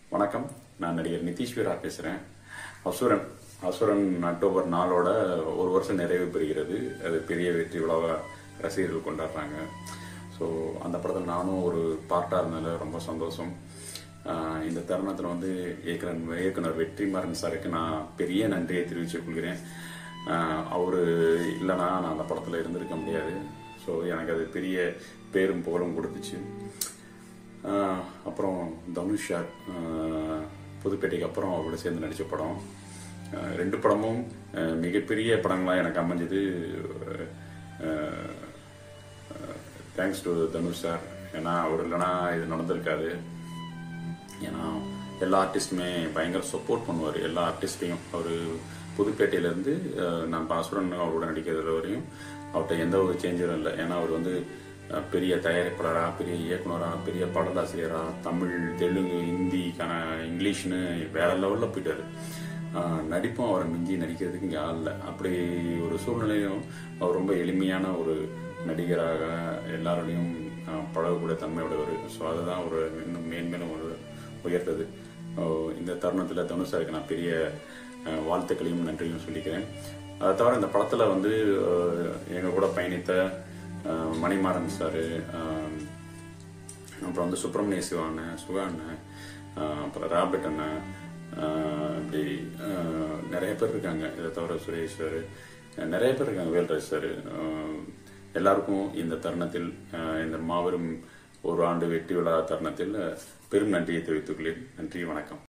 வணக்கம் நான் நடிகர் நிதிஷ்வரா பேசுகிறேன் அசுரன் அசுரன் அக்டோபர் நாளோட ஒரு வருஷம் நிறைவு பெறுகிறது அது பெரிய வெற்றி விழாவை ரசிகர்கள் கொண்டாடுறாங்க ஸோ அந்த படத்தில் நானும் ஒரு பார்ட்டாக இருந்ததுல ரொம்ப சந்தோஷம் ஆஹ் இந்த தருணத்தில் வந்து இயக்குனர் இயக்குனர் வெற்றிமாறன் சாருக்கு நான் பெரிய நன்றியை தெரிவித்துக் கொள்கிறேன் அவர் இல்லைனா நான் அந்த படத்தில் இருந்திருக்க முடியாது ஸோ எனக்கு அது பெரிய பேரும் புகழும் கொடுத்துச்சு ஆஹ் அப்புறம் தனுஷ் சார் ஆஹ் புதுப்பேட்டைக்கு அப்புறம் அவரோட சேர்ந்து நடித்த படம் ஆஹ் ரெண்டு படமும் ஆஹ் மிகப்பெரிய படங்களாக எனக்கு அமைஞ்சது தேங்க்ஸ் டு தனுஷ் சார் ஏன்னா அவர் இல்லைனா இது நடந்திருக்காது ஏன்னா எல்லா ஆர்டிஸ்ட்டுமே பயங்கர சப்போர்ட் பண்ணுவார் எல்லா ஆர்டிஸ்ட்டையும் அவர் புதுப்பேட்டையிலேருந்து நான் பாசுரன் அவரோட நடிக்கிறது வரையும் அவர்கிட்ட எந்த ஒரு சேஞ்சும் இல்லை ஏன்னா அவர் வந்து அஹ், பெரிய தயாரிப்பாளரா பெரிய இயக்குனரா பெரிய பாடலாசிரியரா தமிழ் தெலுங்கு ஹிந்தி கன இங்கிலீஷ்னு வேற லெவலில் போயிட்டாரு ஆஹ், நடிப்பும் அவரை மிஞ்சி நடிக்கிறதுக்கு இங்கே ஆள் இல்லை அப்படி ஒரு சூழ்நிலையும் அவர் ரொம்ப எளிமையான ஒரு நடிகராக எல்லாரோடையும் ஆஹ், பழகக்கூடிய தன்மையுடையவர் ஸோ அதுதான் ஒரு இன்னும் மேன்மேலும் ஒரு உயர்த்தது ஆஹ், இந்த தருணத்தில் தனுஷாருக்கு நான் பெரிய ஆஹ், வாழ்த்துக்களையும் நன்றியும் சொல்லிக்கிறேன் அதை தவிர இந்த படத்தில் வந்து ஆஹ், எங்க கூட பயணித்த ஆஹ், மணிமாறன் சார் அப்புறம் வந்து சுப்பிரமணிய சிவா அண்ணன் சுகா அண்ணன் ஆஹ், அப்புறம் ராபர்ட் அண்ணன் ஆஹ், இப்படி ஆஹ், நிறைய பேர் இருக்காங்க இதை தவிர சுரேஷ் சார் நிறைய பேர் இருக்காங்க வேல்ராஜ் சார் எல்லாருக்கும் இந்த தருணத்தில் ஆஹ், இந்த மாபெரும் ஒரு ஆண்டு வெற்றி விழா தருணத்தில் பெரும் நன்றியை தெரிவித்துக் கொள்கிறேன் நன்றி வணக்கம்